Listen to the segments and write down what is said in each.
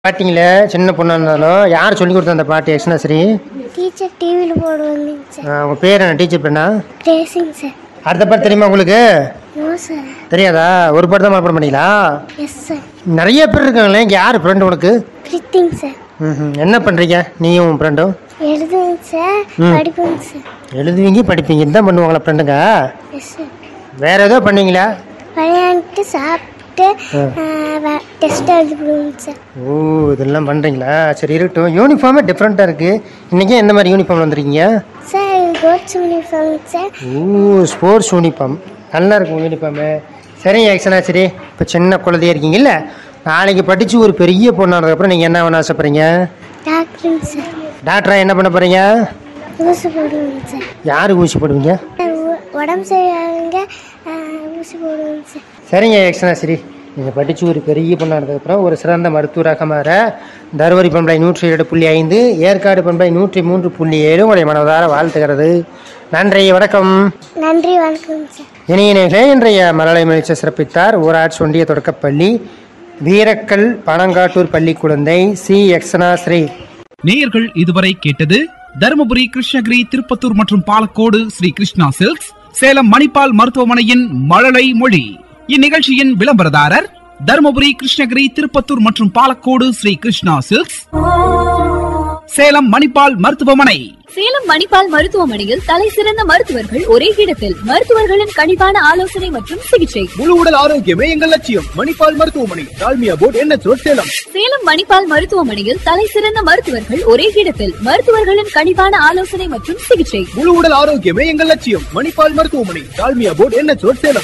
பாட்டிங்களே சின்ன பொண்ணா இருந்தாலும் யார் சொல்லி கொடுத்தா அந்த பாட்டு யக்ஷனாஸ்ரீ டீச்சர் டிவியில் போடுவாங்க சார் உங்கள் பேர் என்ன டீச்சர் பண்ணா ரேசிங் சார் அடுத்த பாட்டு தெரியுமா உங்களுக்கு நோ சார் தெரியாதா ஒரு பாட்டு தான் மனப்பாடம் பண்ணீங்களா எஸ் சார் நிறைய பேர் இருக்காங்களே இங்கே யார் ஃப்ரெண்டு உனக்கு பிரித்திங் சார் ம் என்ன பண்ணுறீங்க நீயும் உன் ஃப்ரெண்டும் எழுதுங்க சார் ம். படிப்புங்க சார் எழுதுவீங்க படிப்பீங்க இதான் பண்ணுவாங்களா ஃப்ரெண்டுங்க எஸ் சார் வேற ஏதோ பண்ணீங்களா விளையாண்டுட்டு சாப்பிட்டு டெஸ்ட் எழுதிவிடுவோங்க சார் ஓ இதெல்லாம் பண்ணுறீங்களா சரி இருக்கட்டும் யூனிஃபார்மே டிஃப்ரெண்ட்டாக இருக்குது இன்றைக்கி எந்த மாதிரி யூனிஃபார்ம் வந்திருக்கீங்க சார் இது coats uniform sir oh sports uniform நல்லா இருக்கும் யூனிஃபார்மு சரிங்க ஆக்சனா சரி இப்போ சின்ன குழந்தையா இருக்கீங்கல்ல நாளைக்கு படித்து ஒரு பெரிய பொண்ணானதுக்கப்புறம் நீங்கள் என்ன பண்ண ஆசைப்படுறீங்க டாக்டருங்க சார் டாக்டராக என்ன பண்ண போகிறீங்க ஊசி போடுவோங்க சார் யாருக்கு ஊசி போடுவீங்க உ- உடம்பு சரியாகுங்க ஊசி போடுவோங்க சார் சரிங்க ஆக்சனா சரி நீங்கள் படித்து ஒரு பெரிய பொண்ணானதுக்கப்புறம் ஒரு சிறந்த மருத்துவராக மாற தருமபுரி பண்பலை நூற்றி ஏழு புள்ளி ஐந்து ஏற்காடு பண்பலை நூற்றி மூன்று புள்ளி ஏழு உங்களுடைய மனதார வாழ்த்துகிறது நன்றி வணக்கம் நன்றி வணக்கங்க சார் இணையினர்களே இன்றைய மலலை மகிழ்ச்சி சிறப்பித்தார் ஊராட்சி ஒன்றிய தொடக்கப்பள்ளி வீரக்கல் பனங்காட்டூர் பள்ளி குழந்தை சி எக்ஸனா ஸ்ரீ நேயர்கள் இதுவரை கேட்டது தருமபுரி கிருஷ்ணகிரி திருப்பத்தூர் மற்றும் பாலக்கோடு ஸ்ரீ கிருஷ்ணா சில்க்ஸ் சேலம் மணிப்பால் மருத்துவமனையின் மழலை மொழி இந்நிகழ்ச்சியின் விளம்பரதாரர் தருமபுரி கிருஷ்ணகிரி திருப்பத்தூர் மற்றும் பாலக்கோடு ஸ்ரீ கிருஷ்ணா சில்க்ஸ் சேலம் மணிப்பால் மருத்துவமனை சேலம் மணிப்பால் மருத்துவமனையில் தலை சிறந்த மருத்துவர்கள் ஒரே இடத்தில் மருத்துவர்களின் கனிவான ஆலோசனை மற்றும் சிகிச்சை முழு உடல் ஆரோக்கியமே எங்கள் லட்சியம் மணிப்பால் மருத்துவமனை டால்மியா போர்ட் என்ன சேலம் சேலம் மணிப்பால் மருத்துவமனையில் தலை சிறந்த மருத்துவர்கள் ஒரே இடத்தில் மருத்துவர்களின் கனிவான ஆலோசனை மற்றும் சிகிச்சை முழு உடல் ஆரோக்கியமே எங்கள் லட்சியம் மணிப்பால் மருத்துவமனை டால்மியா போர்ட் என்ன சேலம்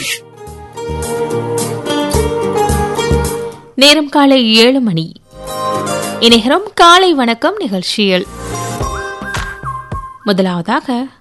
நேரம் காலை ஏழு மணி இணைகிறோம் காலை வணக்கம் நிகழ்ச்சியில் முதலாவதாக